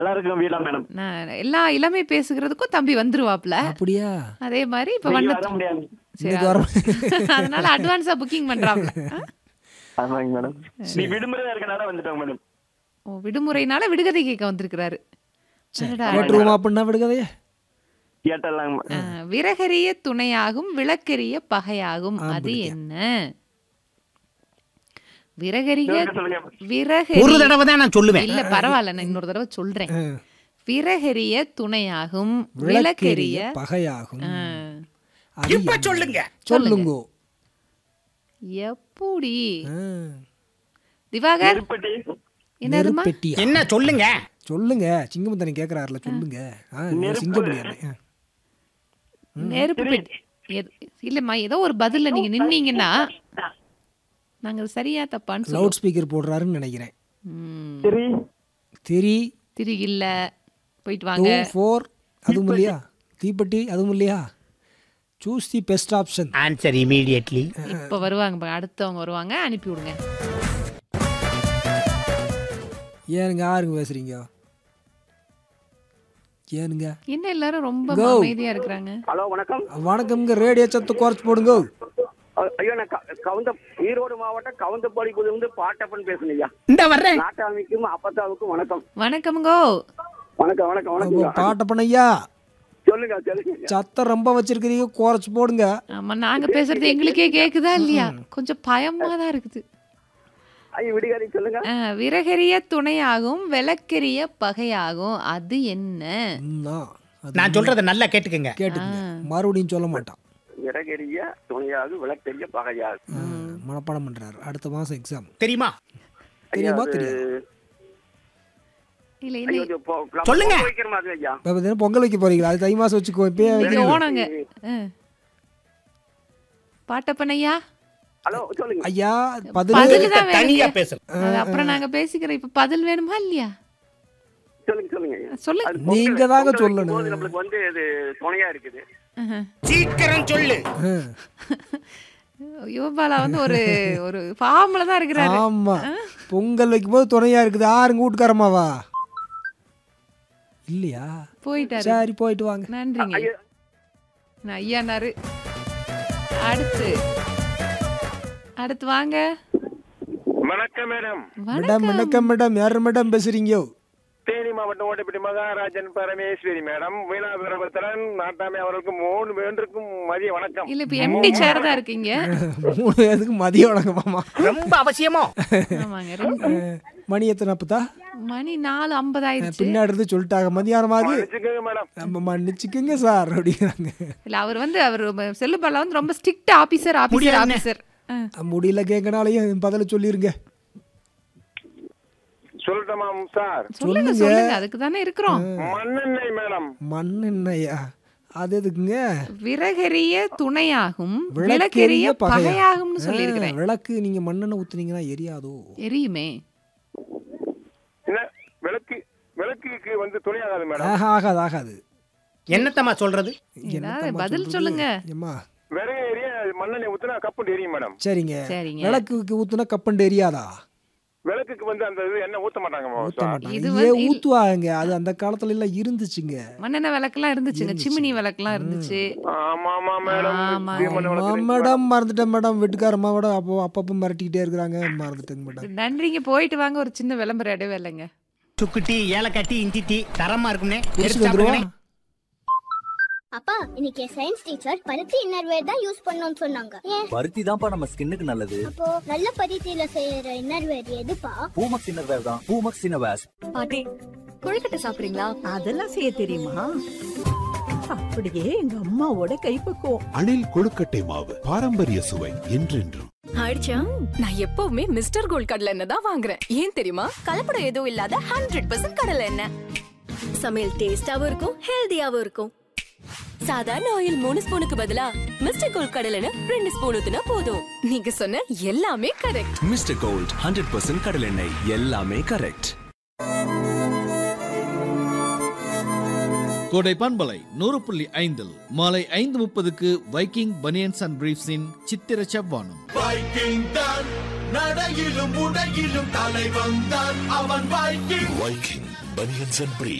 எல்லாருக்கும் வீடா மேடம் நான் எல்லா இளமை பேசுகிறதுக்கும் தம்பி வந்துருவாப்ல அப்படியா அதே மாதிரி இப்ப நீங்க வந்து வர முடியாது சரி, இன்னைக்கு வர அதனால அட்வான்ஸா புக்கிங் பண்றாங்க ஆமாங்க மேடம் நீ விடுமுறையா இருக்கனால வந்துட்டோங்க மேடம் ஓ விடுமுறைனால விடுகதை கேட்க வந்திருக்கிறாரு அடடா. கேட்டுருவோமா அப்படின்னா விடுகதையே கேட்டலாங்க ஆ, விறகரிய துணையாகும் விளக்கெரிய பகையாகும் அது அப்படியா. என்ன விறகரிய சொல்லுங்க, சொல்லுங்க. ஒரு விறகரி தடவை தான் நான் சொல்லுவேன் இல்ல பரவாயில்ல நான் இன்னொரு தடவை சொல்றேன் ஆ. விறகரிய துணையாகும் விளக்கெரிய விளக்கெரிய பகையாகும் ஆ, அது இப்ப என்ன? சொல்லுங்க சொல்லுங்கோ எப்படி ஆ. திவாகர் நெருப்பட்டி என்னதுமா நெருப்பெட்டியா என்ன சொல்லுங்க சொல்லுங்க சிங்கமுத்தனை கேக்குறாருல சொல்லுங்க ஆ, நீங்க சிங்கமுடியாது ஆ. நெருப்பு பெட்டி எது- இல்லம்மா ஏதோ ஒரு பதில்ல நீங்க நின்னீங்கன்னா நாங்க அது சரியா தப்பான்னு சொல்லுவோம் லவுட் ஸ்பீக்கர் போடுறாருன்னு நினைக்கிறேன் ம், சரி த்ரீ திரி இல்ல போயிட்டு டூ வாங்க ஃபோர் அதுவும் இல்லையா தீப்பெட்டி அதுவும் இல்லையா choose the best option answer immediately இப்ப வருவாங்க பாருங்க, அடுத்தவங்க வருவாங்க அனுப்பி விடுங்க ஏனுங்க யாருங்க பேசுறீங்க ஏனுங்க என்ன எல்லாரும் ரொம்ப Go. அமைதியா இருக்கிறாங்க ஹலோ வணக்கம் வணக்கம்ங்க ரேடியோ சத்து குறைச்சு போடுங்க அ- ஐயோ நான் க- கவுந்த ஈரோடு மாவட்டம் கவுந்தப்பாடிக்குடியிலிருந்து பாட்டப்பன் பேசுறேன் ஐயா இந்த வர்றேன் நாட்டாமிக்கும் அப்பத்தாவுக்கும் வணக்கம் வணக்கம்ங்கோ வணக்கம் வணக்கம் வணக்கம் பாட்ட பண்ணையா சொல்லுங்க சொல்லுங்க ஐயா. சத்தம் ரொம்ப வச்சிருக்கிறீங்க குறைச்சு போடுங்க ஆமா நாங்க பேசுறது எங்களுக்கே கேக்குதா இல்லையா கொஞ்சம் பயமா தான் இருக்குது ஐயா விடிகாரி சொல்லுங்க ஆ, விறகெரிய துணையாகும் விளக்கெரிய பகையாகும் அது என்ன ம்னா, அது நான் சொல்றத நல்லா கேட்டுக்கங்க கேட்டுங்க மறுபடியும் சொல்ல மாட்டான் விறகெரிய துணையாக விளக்கெரிய பகையாக ஆ, மனப்பாடம் பண்றாரு அடுத்த மாசம் எக்ஸாம் தெரியுமா தெரியுமா தெரியாது இல்ல ஐயோ, இன்னும் இது பொ- நம்ம சொல்லுங்க. பொங்க வைக்கிற மாதிரி ஐயா இப்ப தினம் பொங்கல் வைக்க போறீங்களா அது தை மாசம் வச்சுக்கோ இப்பயே இது வைக்கிறீங்க. ஓணங்க ஆ. பாட்டப்பனையா ஹலோ சொல்லுங்க ஐயா பதில் பதில் தான் தனியா வேணுங்க பேசணும் அது அப்புறம் நாங்க பேசிக்கிறோம் இப்ப பதில் வேணுமா இல்லையா சொல்லுங்க சொல்லுங்க ஐயா சொல்லு அது பொங்கல் நீங்க தாங்க பொங்கல் சொல்லணும். வைக்கும்போது நம்மளுக்கு வந்து இது துணையா இருக்குது ஆஹா. சீக்கிரம் சொல்லு ஆ, யுவபாலா வந்து ஒரு ஒரு ஃபார்ம்ல தான் இருக்கிறாரு ஆமா பொங்கல் வைக்கும்போது துணையா இருக்குது ஆறுங்க வீட்டுக்காரமாவா இல்லையா போயிட்டாரு சரி போயிட்டு வாங்க நன்றிங்க ஐயா நான் ஐயானாரு அடுத்து அடுத்து வாங்க வணக்கம் மேடம் மேடம் வணக்கம் மேடம் யார் மேடம் பேசுறீங்க தேனி மாவட்டம் ஓட்டப்பட்டி மகாராஜன் பரமேஸ்வரி மேடம் வீணாபுரபத்திரன் நாட்டாமை அவர்களுக்கு மூணு பேருக்கும் மதிய வணக்கம் இல்ல இப்ப எம்டி சேர் தான் இருக்கீங்க மூணு பேருக்கு மதியம் வணக்கமாமா ரொம்ப அவசியமோ ஆமாங்க ரெண்டு மணி எத்தனை அப்பதா மணி நாலு ஐம்பது ஆயிடுச்சு பின்னாடி இருந்து சொல்லிட்டாங்க மதியானமாவது வச்சுக்கோங்க மேடம் நம்ம மன்னிச்சுக்குங்க சார் அப்படிங்கிறாங்க இல்ல அவர் வந்து அவர் செல்லுபாலா வந்து ரொம்ப ஸ்ட்ரிக்ட் ஆபீசர் ஆபீசர் முடியாதுண்ணே. ஆபீசர் முடியல கேட்கனாலையும் பதில சொல்லிருங்க சொல்லட்டுமா சார் சொல்லுங்க சொல்லுங்க அதுக்கு தானே இருக்கிறோம் மண்ணெண்ணெய் மேடம் மண் என்னையா அது எதுக்குங்க விறகெரிய துணையாகும் விளக்கெரிய விளக்கெரிய பகையாகும்னு ஆ, சொல்லியிருக்கிறேன் விளக்கு நீங்க மண்ணெண்ணெய் ஊத்துனீங்கன்னா எரியாதோ எரியுமே என்ன விளக்கு விளக்குக்கு வந்து துணையாகாது மேடம் ஆஹா, ஆகாது ஆகாது என்னத்தம்மா சொல்றது ஏதாவது என்னத்தம்மா பதில் சொல்றது? சொல்லுங்க ஏம்மா விறகு எரிய மண்ணெண்ணெய் ஊத்துனா கப்புண்டு எரியும் மேடம் சரிங்க சரிங்க விளக்குக்கு ஊத்துனா கப்பண்டு எரியாதா விளக்குக்கு வந்து அந்த இது எண்ணெய் ஊத்த மாட்டாங்க ஊத்த சார் மாட்டாங்க இது ஏன் வந்து இல்- ஊத்துவாங்க அது அந்த காலத்துல எல்லாம் இருந்துச்சுங்க மண்ணெண்ணெய் விளக்கெல்லாம் இருந்துச்சுங்க சிமினி விளக்கெல்லாம் இருந்துச்சு ஆமா ஆமா மேடம் ஆமா. இது மண்ணெண்ணெய் ஆமா, விளக்கு மேடம் மறந்துட்டேன் மேடம் வீட்டுக்காரம்மா விட அப்போ அப்பப்போ மிரட்டிக்கிட்டே இருக்கிறாங்க மறந்துட்டேங்க மேடம் நன்றிங்க போயிட்டு வாங்க ஒரு சின்ன விளம்பரம் இடைவேளைங்க சுக்குட்டி ஏலக்காட்டி இஞ்சி டீ தரமா இருக்கும்னே எடுத்து குடிச்சிட்டு சாப்பிடுங்க வந்துருவா அப்பா இன்னைக்கு சயின்ஸ் டீச்சர் பருத்தி இன்னர்வேர் தான் யூஸ் பண்ணணும்னு சொன்னாங்க ஏன் பருத்தி தான்ப்பா நம்ம ஸ்கின்னுக்கு நல்லது அப்போ நல்ல பருத்தியில செய்யற இன்னர்வேர் எதுப்பா பூமக்ஸ் இன்னர்வேர் தான் பூமக்ஸ் இன்னர்வேர்ஸ் பாட்டி கொழுக்கட்டை சாப்பிடுறீங்களா அதெல்லாம் செய்ய தெரியுமா அப்படியே எங்க அம்மாவோட கைப்பக்குவம் அணில் கொழுக்கட்டை மாவு பாரம்பரிய சுவை என்றென்றும் ஆயிடுச்சா நான் எப்பவுமே மிஸ்டர் கோல்ட் கடலை எண்ணெய் தான் வாங்குறேன் ஏன் தெரியுமா கலப்படம் எதுவும் இல்லாத ஹண்ட்ரட் பர்சன்ட் கடலை எண்ணெய் சமையல் டேஸ்டாவும் இருக்கும் ஹெல்தியாவும் இருக்கும் சாதாரண ஆயில் மூணு ஸ்பூனுக்கு பதிலா மிஸ்டர் கோல்ட் கடலை எண்ணெய் ரெண்டு ஸ்பூன் ஊத்துனா போதும் நீங்க சொன்ன எல்லாமே correct mister gold hundred percent கடல் எண்ணெய் எல்லாமே கரெக்ட் கோடை பண்பலை நூறு புள்ளி ஐந்தில் மாலை ஐந்து முப்பதுக்கு வைக்கிங் பனியன்ஸ் அண்ட் பிரீஃப்ஸின் சித்திர செவ்வானம் வைக்கிங் தான் நடையிலும் உடையிலும் தலைவன் தான் அவன் வைக்கிங் வைக்கிங் பனியன்ஸ் அண்ட்